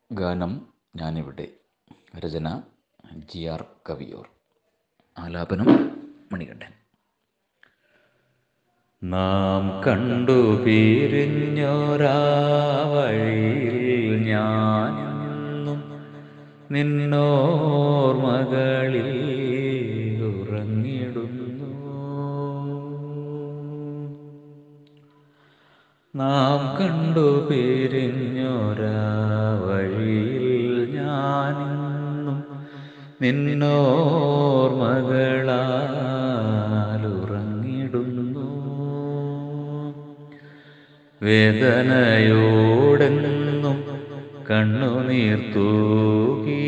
ഗാനം ഞാനിവിടെ രചന G R Kaviyoor ആലാപനം മണികണ്ഠൻ നാം കണ്ടു പിരിഞ്ഞോരാ വഴിയിൽ ഞാനെന്നും നിന്നോർമകളിൽ ഉറങ്ങിടുന്നു നാം കണ്ടു പിരിഞ്ഞോരാ വഴിയിൽ ഞാനെന്നും നിന്നോർമകളാൽ ഉറങ്ങിടുന്നു വേദനയോടെന്നും കണ്ണുനീർ തൂകി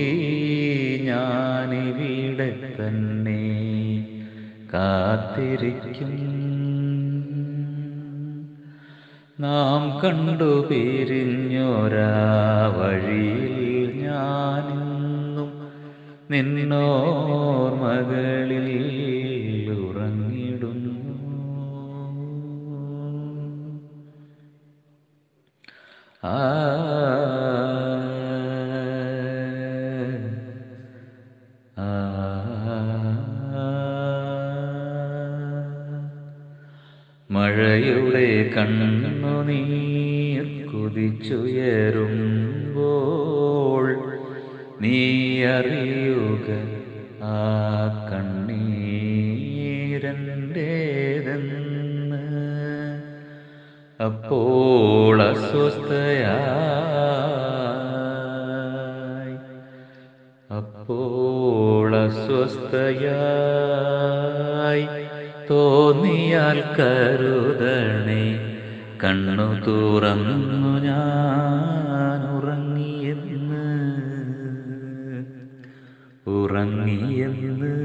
ഞാനിവിടെ തന്നെ കാത്തിരിക്കും നാം കണ്ടു പിരിഞ്ഞോരാ വഴിയിൽ ഞാനിന്നും നിന്നോർമകളിൽ ഉറങ്ങിടുന്നു ആ ആ മഴയുടെ കണ്ണുനീർ കുതിച്ചുയരുമ്പോൾ നീ അറിയുക ആ കണ്ണീരൻ്റേതെന്ന് അപ്പോൾ അസ്വസ്ഥയായി അപ്പോൾ അസ്വസ്ഥയായി തോന്നിയാൽ കരുതണേ കണ്ണു തുറന്നു ഞാൻ ഉറങ്ങിയെന്ന് ഉറങ്ങിയെന്ന്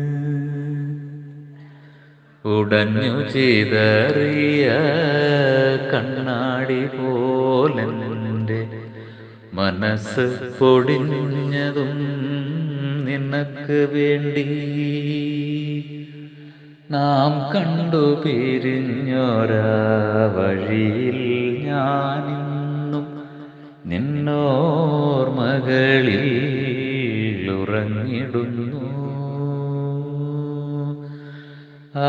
ഉടഞ്ഞു ചിതറിയ കണ്ണാടി പോലെൻ്റെ മനസ്സ് പൊടിഞ്ഞതും നിനക്ക് വേണ്ടി നാം കണ്ടു പിരിഞ്ഞൊരാ വഴിയിൽ ഞാനിന്നും നിന്നോർമകളിൽ ഉറങ്ങിടുന്നു ആ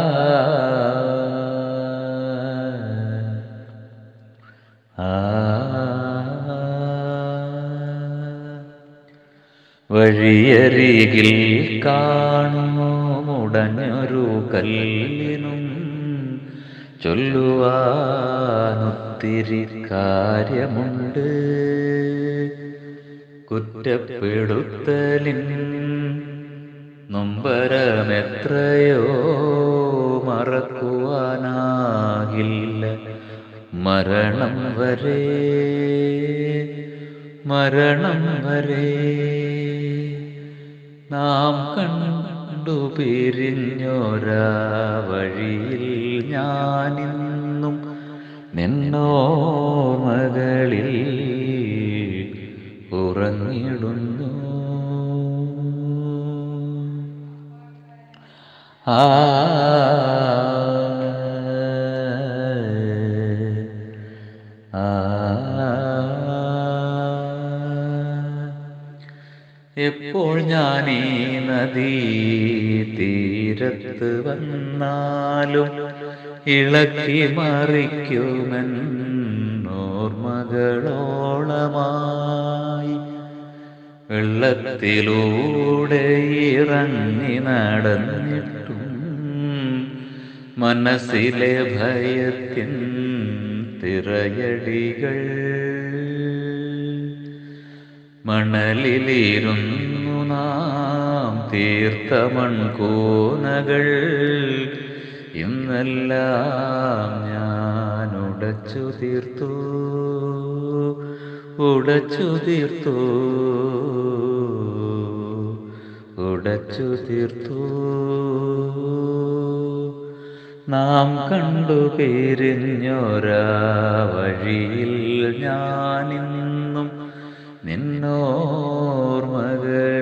ആ വഴിയരികിൽ കാണുമുടഞ്ഞൊരു കല്ലിനും ചൊല്ലുവാനൊത്തിരി കാര്യമുണ്ട് കുറ്റപ്പെടുത്തലിൻ നൊമ്പരമെത്രയോ മറക്കുവാനാകില്ല മരണം വരെ മരണം വരെ നാം കണ്ടു പിരിഞ്ഞോരാ വഴിയിൽ ഞാനിന്നും നിന്നോർമകളിൽ ഉറങ്ങിടുന്നു ആ ആ എപ്പോൾ ഞാൻ ഈ നദീ തീരത്ത് വന്നാലും ഇളക്കി മറിക്കുമെന്നോർമകളോളമായി വെള്ളത്തിലൂടെ ഇറങ്ങി നടന്നിട്ടും മനസ്സിലെ ഭയത്തിൻ തിറയടികൾ മണലിലിരുന്നു നാം തീർത്ത മൺകൂനകൾ ഇന്നെല്ലാം ഞാൻ ഉടച്ചു തീർത്തു ഉടച്ചു തീർത്തു ഉടച്ചു തീർത്തു നാം കണ്ടു പിരിഞ്ഞൊരാ വഴിയിൽ ഞാനിന്നും നിന്നോർമകളിൽ